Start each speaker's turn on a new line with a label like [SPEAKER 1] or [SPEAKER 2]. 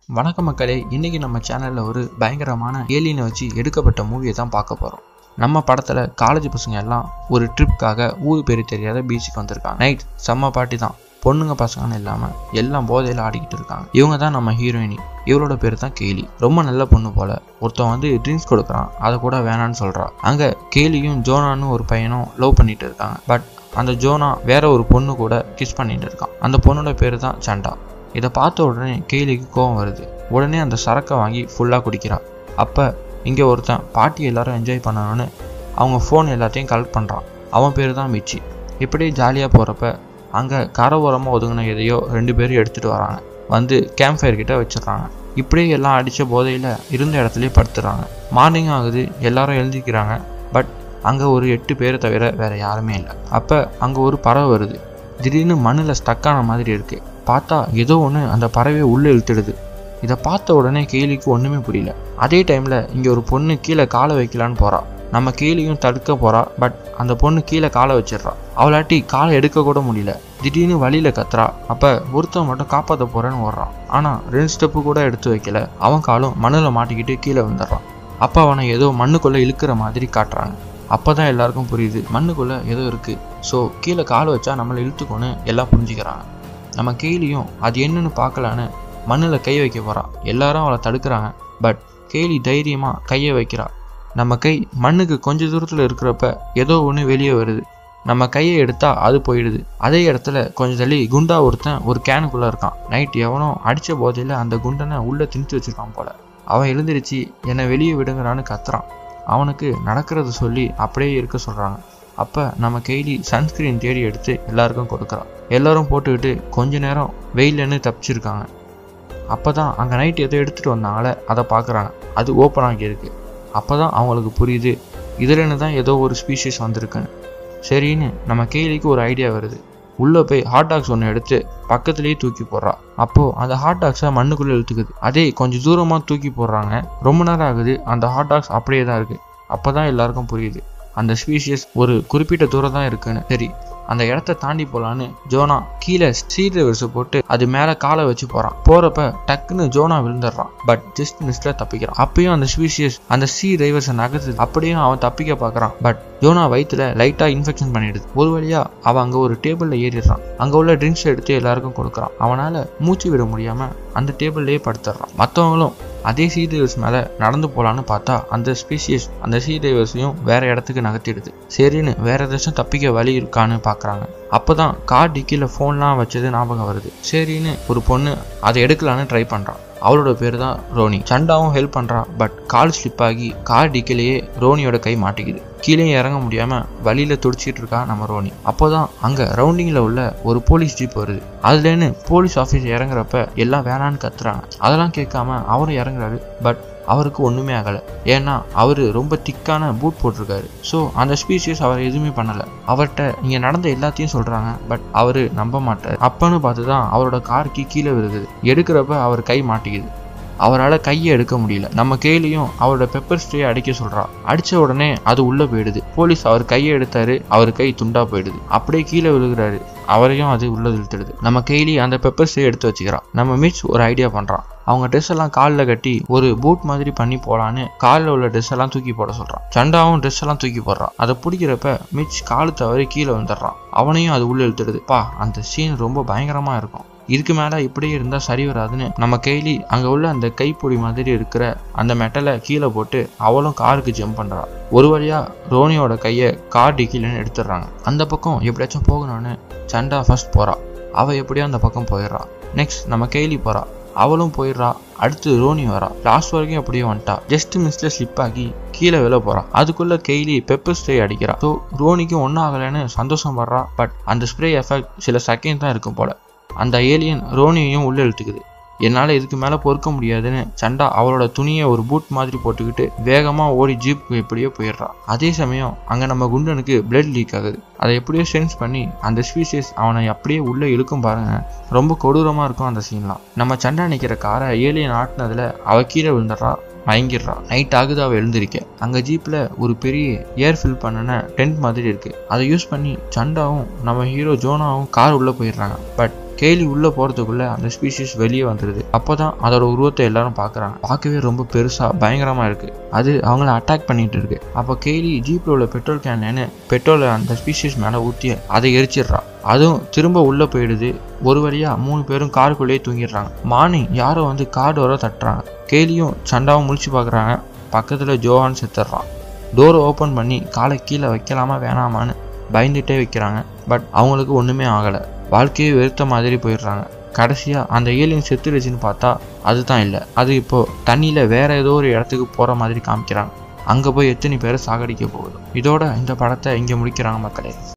[SPEAKER 1] வணக்கம் மக்களே இன்னைக்கு நம்ம சேனலில் ஒரு பயங்கரமான ஏலியனை வச்சு எடுக்கப்பட்ட மூவியை தான் பார்க்க போகிறோம் நம்ம படத்தில் காலேஜ் பசங்க எல்லாம் ஒரு ட்ரிப்காக ஊர் பேர் தெரியாத பீச்சுக்கு வந்திருக்காங்க நைட் செம்ம பாட்டி தான் பொண்ணுங்க பசங்கன்னு இல்லாமல் எல்லாம் போதையில் ஆடிக்கிட்டு இருக்காங்க இவங்க தான் நம்ம ஹீரோயினி இவளோட பேர் தான் கேலி ரொம்ப நல்ல பொண்ணு போல ஒருத்தன் வந்து ட்ரிங்க்ஸ் கொடுக்குறான் அதை கூட வேணான்னு சொல்கிறான் அங்கே கேலியும் ஜோனான்னு ஒரு பையனும் லவ் பண்ணிட்டு இருக்காங்க பட் அந்த ஜோனா வேற ஒரு பொண்ணு கூட கிஸ் பண்ணிட்டு இருக்கான் அந்த பொண்ணோட பேர் தான் சண்டா இதை பார்த்த உடனே கேலிக்கு கோவம் வருது உடனே அந்த சரக்கை வாங்கி ஃபுல்லாக குடிக்கிறா அப்போ இங்கே ஒருத்தன் பாட்டி எல்லாரும் என்ஜாய் பண்ணணும்னு அவங்க ஃபோன் எல்லாத்தையும் கலெக்ட் பண்ணுறான் அவன் பேர் தான் மிச்சி இப்படியே ஜாலியாக போகிறப்ப அங்கே கரை ஓரமாக ஒதுங்கின எதையோ ரெண்டு பேரும் எடுத்துகிட்டு வராங்க வந்து கேம்ப் ஃபயர் கிட்ட வச்சிடுறாங்க இப்படியே எல்லாம் அடித்த போதையில் இருந்த இடத்துலயே படுத்துறாங்க மார்னிங் ஆகுது எல்லாரும் எழுந்திக்கிறாங்க பட் அங்கே ஒரு எட்டு பேரை தவிர வேறு யாருமே இல்லை அப்போ அங்கே ஒரு பறவை வருது திடீர்னு மண்ணில் ஸ்டக்கான மாதிரி இருக்கு பார்த்தா ஏதோ ஒன்று அந்த பறவையை உள்ளே இழுத்துடுது இதை பார்த்த உடனே கேலிக்கு ஒன்றுமே புரியல அதே டைமில் இங்கே ஒரு பொண்ணு கீழே காலை வைக்கலான்னு போகிறா நம்ம கேலியும் தடுக்க போகிறா பட் அந்த பொண்ணு கீழே காலை வச்சிடுறா அவளாட்டி காலை எடுக்க கூட முடியல திடீர்னு வழியில் கத்துறா அப்போ ஒருத்தன் மட்டும் காப்பாற்ற போகிறேன்னு ஓடுறான் ஆனால் ரெண்டு ஸ்டெப்பு கூட எடுத்து வைக்கல அவன் காலும் மண்ணில் மாட்டிக்கிட்டு கீழே வந்துடுறான் அப்போ அவனை ஏதோ மண்ணுக்குள்ளே இழுக்கிற மாதிரி காட்டுறாங்க அப்போ தான் எல்லாருக்கும் புரியுது மண்ணுக்குள்ளே ஏதோ இருக்குது ஸோ கீழே கால் வச்சா நம்மளை இழுத்துக்கோன்னு எல்லாம் புரிஞ்சுக்கிறாங்க நம்ம கேலியும் அது என்னன்னு பார்க்கலான்னு மண்ணில் கை வைக்க போகிறா எல்லாரும் அவளை தடுக்கிறாங்க பட் கேலி தைரியமாக கையை வைக்கிறா நம்ம கை மண்ணுக்கு கொஞ்ச தூரத்தில் இருக்கிறப்ப ஏதோ ஒன்று வெளியே வருது நம்ம கையை எடுத்தா அது போயிடுது அதே இடத்துல கொஞ்சம் தள்ளி குண்டா ஒருத்தன் ஒரு கேனுக்குள்ளே இருக்கான் நைட் எவனோ அடித்த போதையில் அந்த குண்டனை உள்ளே திணிச்சு வச்சிருக்கான் போல அவன் எழுந்திருச்சு என்னை வெளியே விடுங்கறான்னு கத்துறான் அவனுக்கு நடக்கிறத சொல்லி அப்படியே இருக்க சொல்கிறாங்க அப்போ நம்ம கெய்லி சன்ஸ்கிரீன் தேடி எடுத்து எல்லாருக்கும் கொடுக்குறான் எல்லாரும் போட்டுக்கிட்டு கொஞ்ச நேரம் வெயில்னு தப்பிச்சிருக்காங்க அப்போ தான் அங்கே நைட் ஏதோ எடுத்துகிட்டு வந்தாங்களே அதை பார்க்குறாங்க அது ஓப்பன் ஆகியிருக்கு அப்போ தான் அவங்களுக்கு புரியுது இதுலன்னு தான் ஏதோ ஒரு ஸ்பீஷிஸ் வந்திருக்குன்னு சரின்னு நம்ம கேலிக்கு ஒரு ஐடியா வருது உள்ளே போய் ஹாட் டாக்ஸ் ஒன்று எடுத்து பக்கத்துலேயே தூக்கி போடுறா அப்போது அந்த ஹாட் டாக்ஸை மண்ணுக்குள்ளே இழுத்துக்குது அதே கொஞ்சம் தூரமாக தூக்கி போடுறாங்க ரொம்ப நேரம் ஆகுது அந்த ஹாட் டாக்ஸ் அப்படியே தான் இருக்குது அப்போ தான் எல்லாருக்கும் புரியுது அந்த ஸ்பீஷியஸ் ஒரு குறிப்பிட்ட தூரம் தான் இருக்குன்னு சரி அந்த இடத்த தாண்டி போகலான்னு ஜோனா கீழே சீட் ரிவர்ஸை போட்டு அது மேலே காலை வச்சு போகிறான் போகிறப்ப டக்குன்னு ஜோனா விழுந்துடுறான் பட் ஜஸ்ட் மிஸ்டில் தப்பிக்கிறான் அப்பயும் அந்த ஸ்பீஷியஸ் அந்த சி ரைவர்ஸை நகர்த்துது அப்படியும் அவன் தப்பிக்க பார்க்குறான் பட் ஜோனா வயிற்றுல லைட்டாக இன்ஃபெக்ஷன் பண்ணிடுது ஒரு வழியாக அவன் அங்கே ஒரு டேபிளில் ஏறிடுறான் அங்கே உள்ள ட்ரிங்க்ஸ் எடுத்து எல்லாருக்கும் கொடுக்குறான் அவனால் மூச்சு விட முடியாமல் அந்த டேபிள்லேயே படுத்துடுறான் மற்றவங்களும் அதே சீ டைவர்ஸ் மேலே நடந்து போகலான்னு பார்த்தா அந்த ஸ்பீஷியஸ் அந்த சீ டைவர்ஸையும் வேற இடத்துக்கு நகர்த்திடுது சரின்னு வேற ஏதாச்சும் தப்பிக்க வழி இருக்கான்னு பார்க்குறாங்க அப்போ தான் கார் டிக்கியில் ஃபோன்லாம் வச்சது ஞாபகம் வருது சரின்னு ஒரு பொண்ணு அதை எடுக்கலான்னு ட்ரை பண்ணுறான் அவளோட பேர் தான் ரோனி சண்டாவும் ஹெல்ப் பண்ணுறா பட் கால் ஸ்லிப் ஆகி கார் டிக்கிலேயே ரோனியோட கை மாட்டிக்குது கீழே இறங்க முடியாமல் வழியில் துடிச்சிட்டு இருக்கா நம்ம ரோனி அப்போ தான் அங்கே ரவுண்டிங்கில் உள்ள ஒரு போலீஸ் ஜீப் வருது அதுலேன்னு போலீஸ் ஆஃபீஸ் இறங்குறப்ப எல்லாம் வேணான்னு கத்துறாங்க அதெல்லாம் கேட்காம அவரும் இறங்குறாரு பட் அவருக்கு ஒன்றுமே ஆகலை ஏன்னா அவர் ரொம்ப திக்கான பூட் போட்டிருக்காரு ஸோ அந்த ஸ்பீஷியஸ் அவர் எதுவுமே பண்ணலை அவர்கிட்ட இங்கே நடந்த எல்லாத்தையும் சொல்கிறாங்க பட் அவர் நம்ப மாட்டார் அப்பன்னு பார்த்து தான் அவரோட காருக்கு கீழே விழுகுது எடுக்கிறப்ப அவர் கை மாட்டிக்குது அவரால் கையை எடுக்க முடியல நம்ம கேலியும் அவரோட பெப்பர் ஸ்ப்ரே அடிக்க சொல்றா அடிச்ச உடனே அது உள்ள போயிடுது போலீஸ் அவர் கையை எடுத்தாரு அவர் கை துண்டா போயிடுது அப்படியே கீழே விழுகிறாரு அவரையும் அது உள்ள இழுத்துடுது நம்ம கேலி அந்த பெப்பர் ஸ்ப்ரே எடுத்து வச்சுக்கிறா நம்ம மிச் ஒரு ஐடியா பண்றான் அவங்க ட்ரெஸ் எல்லாம் காலில் கட்டி ஒரு பூட் மாதிரி பண்ணி போலான்னு காலில் உள்ள ட்ரெஸ் எல்லாம் தூக்கி போட சொல்றான் சண்டாவும் ட்ரெஸ் எல்லாம் தூக்கி போடுறான் அதை பிடிக்கிறப்ப மிச் காலு தவறி கீழே வந்துடுறான் அவனையும் அது உள்ள இழுத்துடுது பா அந்த சீன் ரொம்ப பயங்கரமா இருக்கும் இதுக்கு மேலே இப்படியே இருந்தால் சரி வராதுன்னு நம்ம கைலி அங்கே உள்ள அந்த கைப்பொடி மாதிரி இருக்கிற அந்த மெட்டலை கீழே போட்டு அவளும் காருக்கு ஜம்ப் பண்ணுறா ஒரு வழியாக ரோனியோட கையை கார் டிக்கிலன்னு எடுத்துடுறாங்க அந்த பக்கம் எப்படியாச்சும் போகணும்னு சண்டா ஃபர்ஸ்ட் போகிறா அவள் எப்படியோ அந்த பக்கம் போயிடுறா நெக்ஸ்ட் நம்ம கைலி போகிறா அவளும் போயிடுறா அடுத்து ரோனி வரா லாஸ்ட் வரைக்கும் அப்படியே வந்துட்டா ஜஸ்ட் மிஸ்ல ஸ்லிப் ஆகி கீழே விழ போறான் அதுக்குள்ள கெய்லி பெப்பர் ஸ்ப்ரே அடிக்கிறா ஸோ ரோனிக்கும் ஒன்றும் ஆகலைன்னு சந்தோஷம் படுறா பட் அந்த ஸ்ப்ரே எஃபெக்ட் சில செகண்ட் தான் இருக்கும் போல அந்த ஏலியன் ரோனியையும் உள்ள இழுத்துக்குது என்னால் இதுக்கு மேலே பொறுக்க முடியாதுன்னு சண்டா அவளோட துணியை ஒரு பூட் மாதிரி போட்டுக்கிட்டு வேகமாக ஓடி ஜீப்புக்கு எப்படியோ போயிடுறா அதே சமயம் அங்கே நம்ம குண்டனுக்கு பிளட் லீக் ஆகுது அதை எப்படியோ சென்ஸ் பண்ணி அந்த ஸ்பீஷியஸ் அவனை அப்படியே உள்ளே இழுக்கும் பாருங்க ரொம்ப கொடூரமாக இருக்கும் அந்த சீன்லாம் நம்ம சண்டா நிற்கிற காரை ஏலியன் ஆட்டினதில் அவ கீழே விழுந்துடுறா மயங்கிடுறா நைட் ஆகுது அவள் எழுந்திருக்க அங்கே ஜீப்பில் ஒரு பெரிய ஏர் ஃபில் பண்ணின டென்ட் மாதிரி இருக்கு அதை யூஸ் பண்ணி சண்டாவும் நம்ம ஹீரோ ஜோனாவும் கார் உள்ளே போயிடுறாங்க பட் கேலி உள்ள போறதுக்குள்ள அந்த ஸ்பீஷிஸ் வெளியே வந்துடுது அப்போதான் அதோட உருவத்தை எல்லாரும் பார்க்கறாங்க பார்க்கவே ரொம்ப பெருசா பயங்கரமா இருக்கு அது அவங்கள அட்டாக் பண்ணிட்டு இருக்கு அப்போ கேலி ஜீப்ல உள்ள பெட்ரோல் கேனு பெட்ரோலை அந்த ஸ்பீஷிஸ் மேல ஊத்தி அதை எரிச்சிடுறா அதுவும் திரும்ப உள்ள போயிடுது ஒரு வழியா மூணு பேரும் காருக்குள்ளேயே தூங்கிடுறாங்க மார்னிங் யாரோ வந்து கார் டோரை தட்டுறாங்க கேலியும் சண்டாவும் முழிச்சு பார்க்குறாங்க பக்கத்தில் ஜோவான் செத்துடுறான் டோரை ஓப்பன் பண்ணி காலை கீழே வைக்கலாமா வேணாமான்னு பயந்துட்டே வைக்கிறாங்க பட் அவங்களுக்கு ஒன்றுமே ஆகலை வாழ்க்கையை வெறுத்த மாதிரி போயிடுறாங்க கடைசியாக அந்த ஏலியன் செத்துடுச்சுன்னு பார்த்தா அதுதான் இல்லை அது இப்போது தண்ணியில் வேற ஏதோ ஒரு இடத்துக்கு போகிற மாதிரி காமிக்கிறாங்க அங்கே போய் எத்தனை பேரை சாகடிக்க போகுது இதோட இந்த படத்தை இங்கே முடிக்கிறாங்க மக்களே